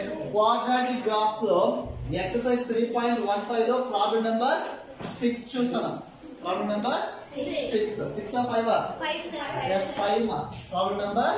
Next quadratic graphs లో exercise three point one five లో problem number six చూస్తున్నాం problem number six six five yes five problem number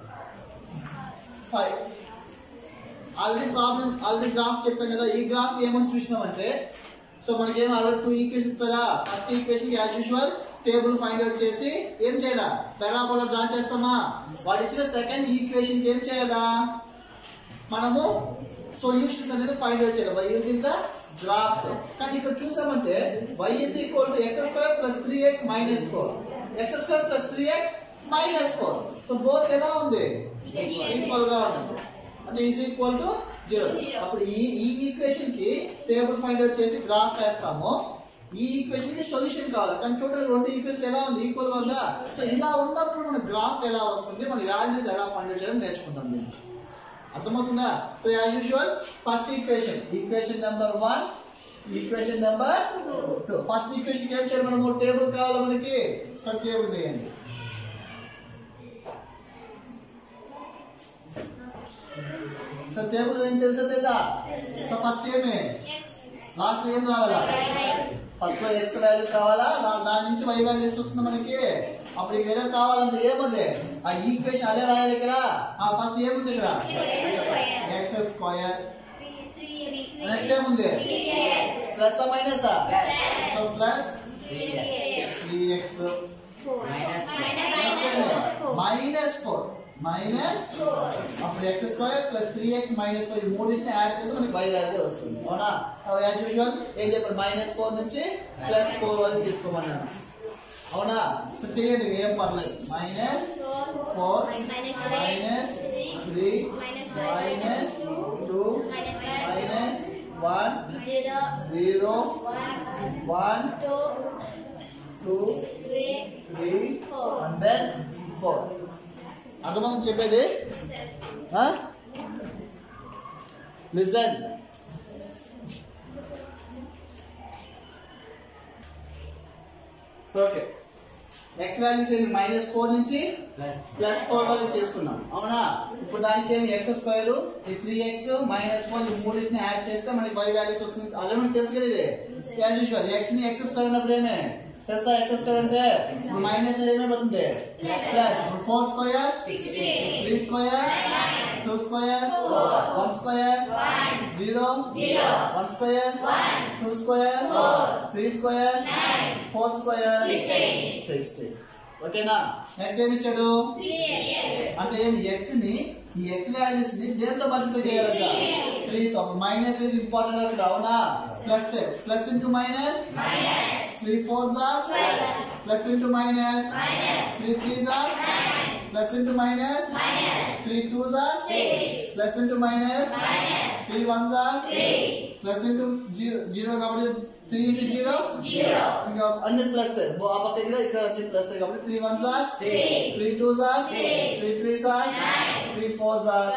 five already problem already graph చెప్పాను కదా ఈ graph ఏమని చూసినామంటే so మనకేం ఆల్రెడీ టూ ఈక్వేషన్స్ ఇస్తారా first equation as usual table find out చేసి ఏం చేయాలా పెరాబోలా డ్రా చేస్తామా వాడు ఇచ్చిన సెకండ్ ఈక్వేషన్ ఏం చేయాలా మనము సొల్యూషన్స్ అనేది ఫైండ్ అవుట్ చేయాలి బై యూజింగ్ ద గ్రాఫ్స్ కానీ ఇక్కడ చూసామంటే y is equal to x square plus three x minus four x square plus three x minus four so both ఎలా ఉంది ఈక్వల్ గా ఉంది అంటే ఈజ్ ఈక్వల్ టు జీరో అప్పుడు ఈ ఈ ఈక్వేషన్ కి టేబుల్ ఫైండ్ అవుట్ చేసి గ్రాఫ్ వేస్తాము ఈ ఈక్వేషన్ కి సొల్యూషన్ కావాలి కానీ చూడండి రెండు ఈక్వేషన్ ఎలా ఉంది ఈక్వల్ గా ఉందా సో ఇలా ఉన్నప్పుడు మన గ్రాఫ్ ఎలా వస్తుంది మన వాల్యూస్ ఎలా ఫైండ్ అవుట్ చేయడం నేర్చుకుంటాం దీన్ని అర్థమవుతుందా so as usual first equation equation number one equation number two first equation ఏం చేయాలి మనము టేబుల్ కావాలి మనకి సో టేబుల్ వేయండి సో టేబుల్ ఏం తెలుసా తెల్లా సో ఫస్ట్ ఏమి లాస్ట్ ఏం రావాలా ఫస్ట్ లో ఎక్స్ వాల్యూ కావాలా దా- దాని నుంచి వై వాల్యూస్ వస్తుంది మనకి అప్పుడు ఇక్కడ ఏదో కావాలంటే ఏముంది ఆ ఈక్వేషన్ అదే రాయాలి ఇక్కడ ఆ ఫస్ట్ ఏముంది ఇక్కడ ఎక్స్ స్క్వయర్ నెక్స్ట్ ఏముంది plus minus so plus three x minus four minus అప్పుడు x square plus three x minus four మూడింటిని యాడ్ చేస్తే మనకి బై వాల్యూ వస్తుంది అవునా యాజ్ యూజువల్ ఏం చెప్పాడు మైనస్ ఫోర్ నుంచి ప్లస్ ఫోర్ వరకు తీసుకోమన్నాను అవునా సో చేయండి ఏం పర్లేదు minus four minus three minus two minus one zero one two three and then four అర్థమవుతుంది చెప్పేది listen so okay x values ఏంటి మైనస్ ఫోర్ నుంచి ప్లస్ ఫోర్ వరకు తీసుకున్నాం అవునా ఇప్పుడు దానికి ఏమి ఎక్స్ స్క్వేర్ ఈ త్రీ ఎక్స్ మైనస్ ఫోర్ ఈ మూడింటిని యాడ్ చేస్తే మనకి వై వాల్యూస్ వస్తుంది ఆల్రెడీ మనకి తెలుసు కదా ఇది యాజ్ యూజువల్ ఎక్స్ ని ఎక్స్ స్క్వేర్ ఉన్నప్పుడు ఏమే తెలుసా ఎక్స్ స్క్వేర్ అంటే మైనస్ ఏమైపోతుంది plus four square three square two square one square zero one square two square three square four square sixty ఓకేనా నెక్స్ట్ ఏమి ఇచ్చాడు అంటే ఏమి ఎక్స్ ని ఈ ఎక్స్ వాల్యూస్ ని దేంతో మల్టిప్లై చేయాలంట త్రీ తో మైనస్ ఇది ఇంపార్టెంట్ అక్కడ అవునా plus plus into minus three four జార్ plus into minus three three జార్ plus into minus three two జార్ plus into minus three one జార్ ప్లస్ ఇంటూ జీరో జీరో కాబట్టి త్రీ ఇంటూ జీరో ఇంకా అన్ని ప్లస్ ఆ పక్క ఇక్కడ ఇక్కడ అన్ని ప్లస్ కాబట్టి త్రీ వన్ జార్ త్రీ టూ జార్ త్రీ త్రీ జార్ త్రీ ఫోర్ జార్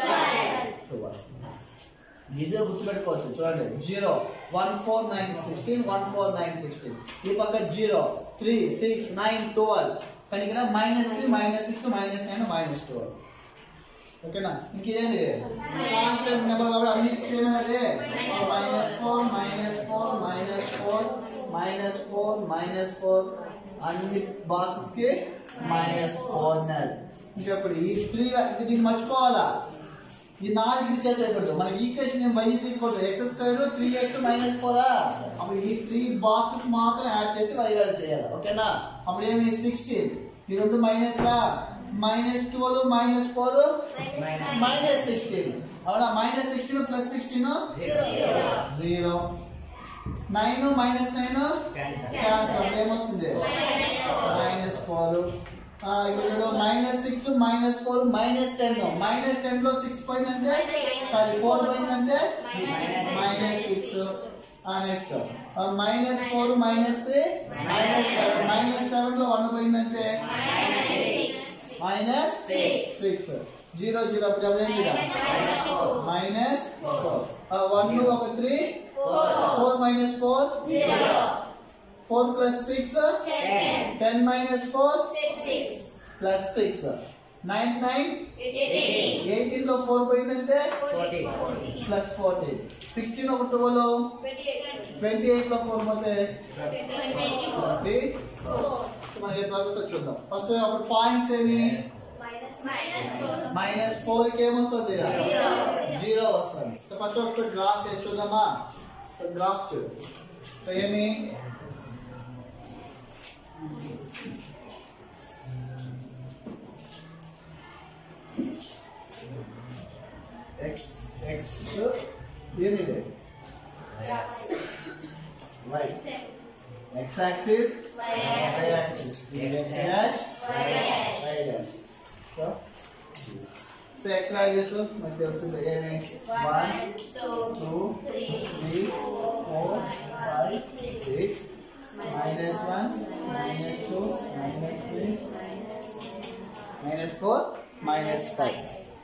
ఈజీగా గుర్తుపెట్టుకోవచ్చు చూడండి zero one four nine sixteen one four nine sixteen ఈ పక్క zero three six nine twelve కానీ ఇక్కడ minus three minus six minus nine minus twelve ఓకేనా ఇంకేంది కాన్స్టెంట్ నెంబర్ కాబట్టి అన్ని సేమ్ అనేది minus four minus four minus four minus four minus four అన్ని బాక్సెస్ కి మైనస్ ఫోర్ నెల్ ఇంకా ఇప్పుడు ఈ త్రీ దీన్ని మర్చిపోవాలా ఈ నాలుగు ఇది చేసేయకూడదు మనకి ఈక్వేషన్ ఏం y is equal to x square three x minus ఫోరా అప్పుడు ఈ త్రీ బాక్సెస్ మాత్రం యాడ్ చేసి వై వాల్యూ చేయాలి ఓకేనా అప్పుడు ఏమి సిక్స్టీన్ ఈ రెండు మైనస్ లా minus twelve minus four minus sixteen అవునా minus sixteen plus sixteen zero nine minus nine cancel ఏమొస్తుంది మైనస్ ఫోర్ ఇప్పుడు minus six minus four minus ten minus ten లో సిక్స్ పోయిందంటే సారీ ఫోర్ పోయిందంటే minus six next minus four minus three minus seven minus seven లో one పోయిందంటే minus six zero zero అప్పుడు double ఏంటి minus one ఒక three four minus four four plus six ten minus four plus six nine nine eighteen లో four పోయిందంటే plus fourteen sixteen ఒక twelve twenty eight లో four పోతే twenty మనకి ఎంత వరకు వస్తుందో చూద్దాం ఫస్ట్ అప్పుడు పాయింట్స్ ఏమి మైనస్ ఫోర్ కి ఏమొస్తుంది జీరో వస్తుంది సో ఫస్ట్ ఒకసారి గ్రాఫ్ వేసి చూద్దామా సో గ్రాఫ్ చూడు సో ఏమి ఎక్స్ ఎక్స్ ఏమిది y x axis y axis x dash y dash so so x values మనకు తెలిసింది ఏమి one two three four five six minus one minus two minus three minus four minus five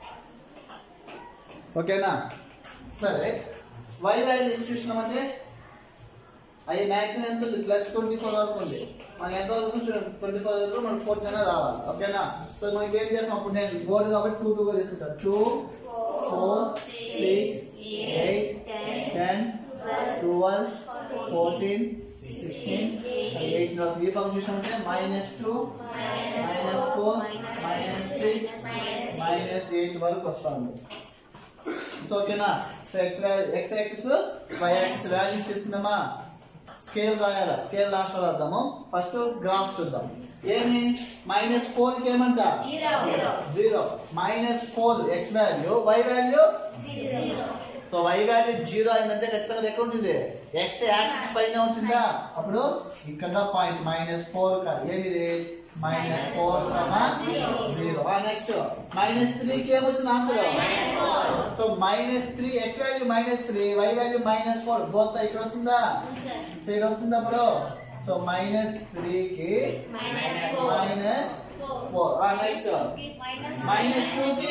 ఓకేనా సరే why values చూసినామంటే అవి maximum ఎంత ఉంది plus twenty four వరకు ఉంది మనకి ఎంత వరకు ఉంది చూడండి ట్వంటీ ఫోర్ వరకు మనకి ఫోర్టీన్ అయినా రావాలి ఓకేనా సో మనకి ఏం చేస్తాం అప్పుడు నేను బోర్డు కాబట్టి టూ టూగా తీసుకుంటాను two four six eight ten twelve fourteen sixteen eight ఈ పక్కన చూసినామంటే minus two minus four minus six minus eight వరకు వస్తుంది సో ఓకేనా so x x axis y axis values తీసుకుందామా స్కేల్ రాయాల స్కేల్ లాస్ట్ లో రాద్దాము ఫస్ట్ గ్రాఫ్ చూద్దాం ఏమి మైనస్ ఫోర్ కి ఏమంట zero minus four x value y value so y value zero అయిందంటే ఖచ్చితంగా అది ఎక్కడ ఉంటుంది ఎక్స్ యాక్సిస్ పైన ఉంటుందా అప్పుడు ఇక్కడ పాయింట్ మైనస్ ఫోర్ ఏమిది minus four zero next minus త్రీకి ఏమొచ్చింది answer so minus three x value minus three y value minus four both ఇక్కడ వస్తుందా సో ఇక్కడ వస్తుంది అప్పుడు సో మైనస్ త్రీకి మైనస్ ఫోర్ నెక్స్ట్ మైనస్ టూకి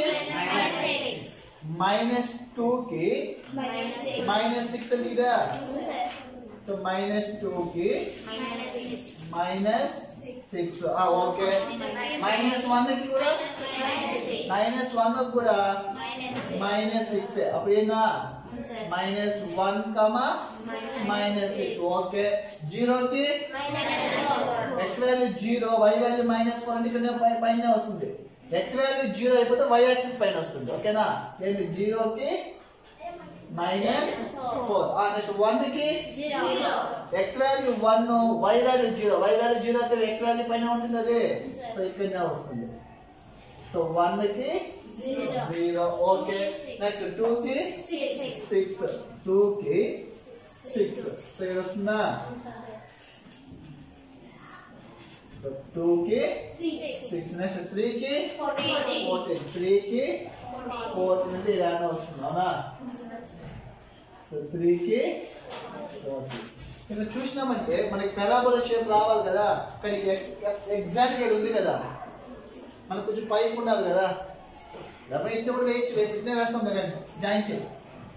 మైనస్ టూకి మైనస్ సిక్స్ అని ఇదా సో మైనస్ టూకి minus six okay minus one కి కూడా మైనస్ వన్ కూడా మైనస్ సిక్స్ అప్పుడు ఏంటా minus one comma minus six okay జీరోకి x value zero y value minus four అంటే ఇక్కడ పై- పైన వస్తుంది ఎక్స్ వాల్యూ జీరో అయిపోతే వై యాక్సిస్ పైన వస్తుంది ఓకేనా ఏంటి జీరోకి మైనస్ ఫోర్ నెక్స్ట్ వన్ కి x value one y value zero y value zero అయితే ఎక్స్ వాల్యూ పైన ఉంటుంది అది సో ఇక్కడనే వస్తుంది సో వన్ కి జీరో ఓకే నెక్స్ట్ టూ కి సిక్స్ టూ కి సిక్స్ సో ఇక్కడ వస్తుందా టూ కి సిక్స్ నెక్స్ట్ త్రీ కి ఫోర్టీన్ త్రీ కి ఫోర్టీన్ అంటే ఇలానే వస్తుంది అవునా సో త్రీకి ఫోర్టీన్ ఇక్కడ చూసినామంటే మనకి పెరాబోలా షేప్ రావాలి కదా కానీ ఎగ్జాక్ట్ ఇక్కడ ఉంది కదా మనకు కొంచెం పైకి ఉండాలి కదా డబ్బా ఇంటిప్పుడు వేసి వేసి ఇట్లే వేస్తాం కదా జాయిన్ చేయి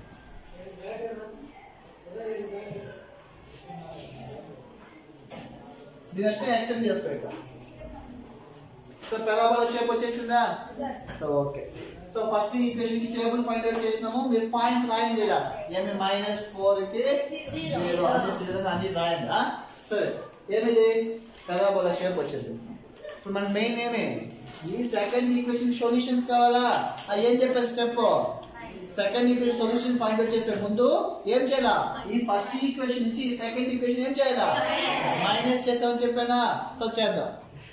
దీని అట్లే ఎక్స్టెండ్ చేస్తాం ఇక సో పెరాబోలా షేప్ వచ్చేసిందా so okay so first equation కి టేబుల్ ఫైండ్ అవుట్ చేసినాము మీరు పాయింట్స్ రాయండి ఇక్కడ ఏమి మైనస్ ఫోర్ కి జీరో అన్ని విధంగా అన్ని రాయండి ఆ? సరే ఏమిది పెరాబోలా షేప్ వచ్చింది ఇప్పుడు మన మెయిన్ ఏమి ఈ సెకండ్ ఈక్వేషన్ సొల్యూషన్స్ కావాలా అది ఏం చెప్పారు step second equation solution find out చేసే ముందు ఏం చేయాలా ఈ ఫస్ట్ ఈక్వేషన్ నుంచి ఈ సెకండ్ ఈక్వేషన్ ఏం చేయాలా మైనస్ చేసామని చెప్పానా సో చేద్దాం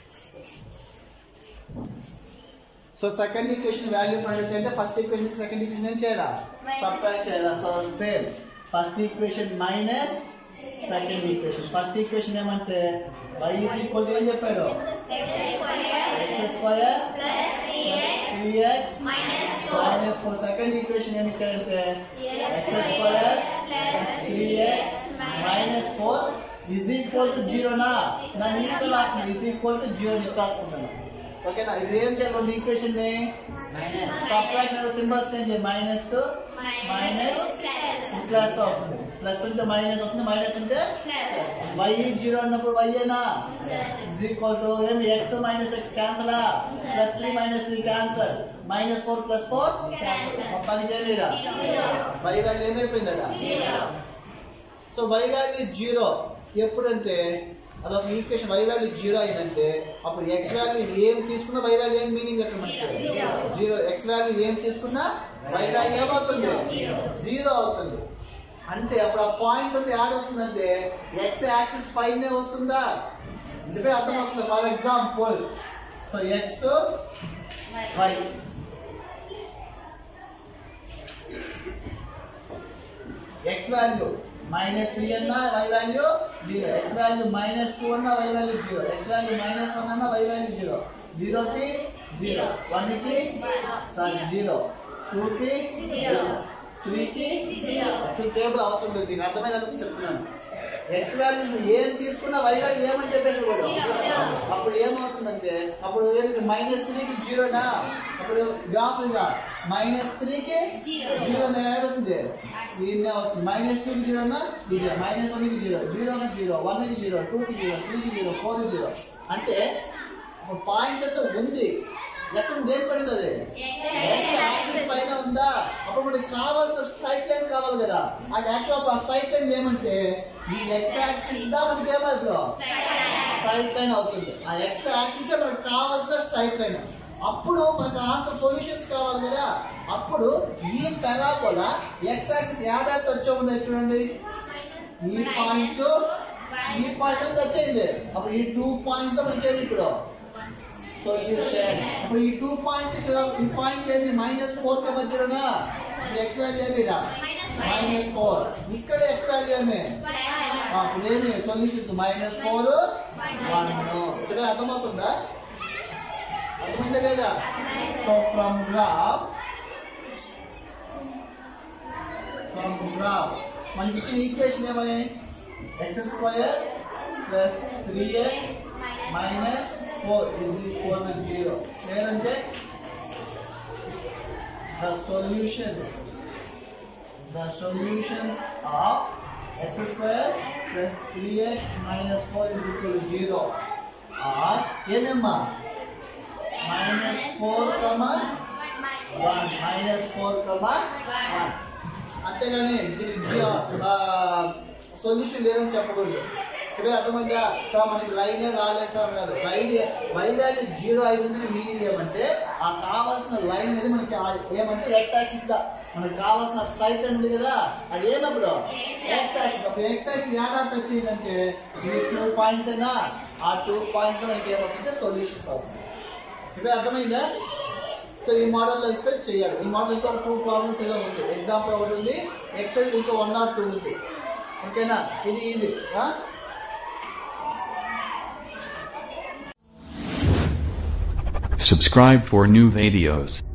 so second equation value find out చేయాలంటే ఫస్ట్ ఈక్వేషన్ సెకండ్ ఈక్వేషన్ ఏం చేయాలా సబ్ట్రాక్ట్ చేయాలా so same first equation minus second equation first equation ఏమంటే y is equal to ఏం చెప్పాడు x square three x minus four second equation ఏమి ఇచ్చాడంటే x square three x minus four is equal to జీరోనా దాని equal రాస్తుంది is equal to zero it రాసుకుంటాను ఓకేనా ఇప్పుడు ఏం చేయాలి రెండు ఈక్వేషన్ ని subtraction symbols change minus minus plus అవుతుంది ప్లస్ ఉంటే మైనస్ వస్తుంది మైనస్ ఉంటే ప్లస్ వై జీరో అన్నప్పుడు వై అయినా సార్ is equal to ఏమి x minus x cancel plus three minus three cancel minus four plus four Cancel. మొత్తానికి ఏమి ఈడ? జీరో y వాల్యూ ఏమైపోయిందట zero so y value zero ఎప్పుడంటే అదొక ఈక్వేషన్ y వాల్యూ జీరో అయిందంటే అప్పుడు x వాల్యూ ఏం తీసుకున్నా y వాల్యూ ఏం మీనింగ్ అక్కడ మనకి Zero. జీరో x వాల్యూ ఏం తీసుకున్నా y వాల్యూ ఏమవుతుంది Zero. జీరో అవుతుంది అంటే అప్పుడు ఆ పాయింట్స్ అంతా యాడ్ వస్తుందంటే ఎక్స్ యాక్సిస్ పైనే వస్తుందా చెప్పే అర్థమవుతుంది for example so x y x value minus three అన్నా y value zero x value minus two అన్నా y value zero x value minus one అన్నా వై వాల్యూ జీరో జీరోకి జీరో వన్కి సారీ జీరో టూకి జీరో త్రీకి జీరో యాక్చువల్ టేబుల్ అవసరం లేదు దీనికి అర్థమైందని చెప్తున్నాను ఎక్స్ వాల్యూ ఏం తీసుకున్నా వై వాల్యూ ఏమని చెప్పేసి కూడా Zero. అప్పుడు ఏమవుతుందంటే అప్పుడు ఏంటి మైనస్ త్రీకి జీరోనా అప్పుడు గ్రాఫ్ ఇంకా మైనస్ త్రీకి జీరో జీరో యాడ్ వస్తుంది దీన్నే వస్తుంది మైనస్ టూకి జీరోనా ఇది మైనస్ వన్కి జీరో జీరోకి జీరో వన్కి జీరో టూకి జీరో త్రీకి జీరో ఫోర్కి జీరో అంటే పాయింట్స్ అయితే ఉంది ఎక్కడ దేని పడింది అది X యాక్సిస్ పైన ఉందా అప్పుడు మనకి కావాల్సిన స్ట్రైట్ లైన్ కావాలి కదా ఆ యాక్చువల్ ఆ స్ట్రైట్ లైన్ ఏమంటే ఈ ఎక్స్ యాక్సిస్ దా మనకి ఏమవుతుందో స్ట్రైట్ లైన్ అవుతుంది ఆ ఎక్స్ యాక్సిస్ మనకు కావాల్సిన స్ట్రైట్ లైన్ అప్పుడు మనకు ఆన్సర్ సొల్యూషన్స్ కావాలి కదా అప్పుడు ఈ పెరాబోలా ఎక్స్ యాక్సిస్ యాడాట్ వచ్చే ఉన్నాయి చూడండి ఈ పాయింట్ ఈ పాయింట్ అంతా వచ్చేయండి అప్పుడు ఈ టూ పాయింట్స్ మనకి ఏమి ఇప్పుడు సొల్యూషన్ అప్పుడు ఈ టూ పాయింట్ ఇక్కడ ఈ పాయింట్ ఏమి మైనస్ ఫోర్ కి మధ్యలోనా ఎక్స్ వాల్యూ ఏమి మైనస్ ఫోర్ ఇక్కడ ఎక్స్ వాల్యూ ఏమి ఆ, అప్పుడు ఏమి సొల్యూషన్స్ మైనస్ ఫోర్ వన్ చెప్పే అర్థమవుతుందా అర్థమైందా లేదా so from graph from graph మనకి ఇచ్చిన ఈక్వేషన్ ఏమని x square plus three x minus four is equal to zero లేదంటే the solution the solution of x square plus three x minus four is equal to zero or ఏమేమ్మా minus four comma one minus four comma one అంతేగాని దీనికి solution లేదని చెప్పకూడదు ఇప్పుడు అర్థమైందా sir మనకి లైనే రాలేదు సార్ కాదు లైన్ వై వాల్యూ జీరో అయిందంటే మీనింగ్ ఏమంటే ఆ కావాల్సిన లైన్ అనేది మనకి ఆ- ఏమంటే ఎక్స్ యాక్సిస్ దా మనకి కావాల్సిన స్ట్రైట్ లైన్ ఉంది కదా అది ఏమప్పుడు ఎక్స్ యాక్సిస్ అప్పుడు ఎక్స్ యాక్సిస్ ఏడా టచ్ అయిందంటే ఈ టూ పాయింట్స్ అయినా ఆ టూ పాయింట్స్ మనకి ఏమవుతుంటే సొల్యూషన్స్ అవుతుంది ఇప్పుడు అర్థమైందా సో ఈ మోడల్లో ఇస్తే చేయాలి ఈ మోడల్ ఇంకా టూ ప్రాబ్లమ్స్ ఏదో ఉంది ఎగ్జాంపుల్ ఒకటి ఉంది ఎక్సైజ్ ఇంకా వన్ నాట్ టూ ఉంది ఓకేనా ఇది ఇది Subscribe for new videos.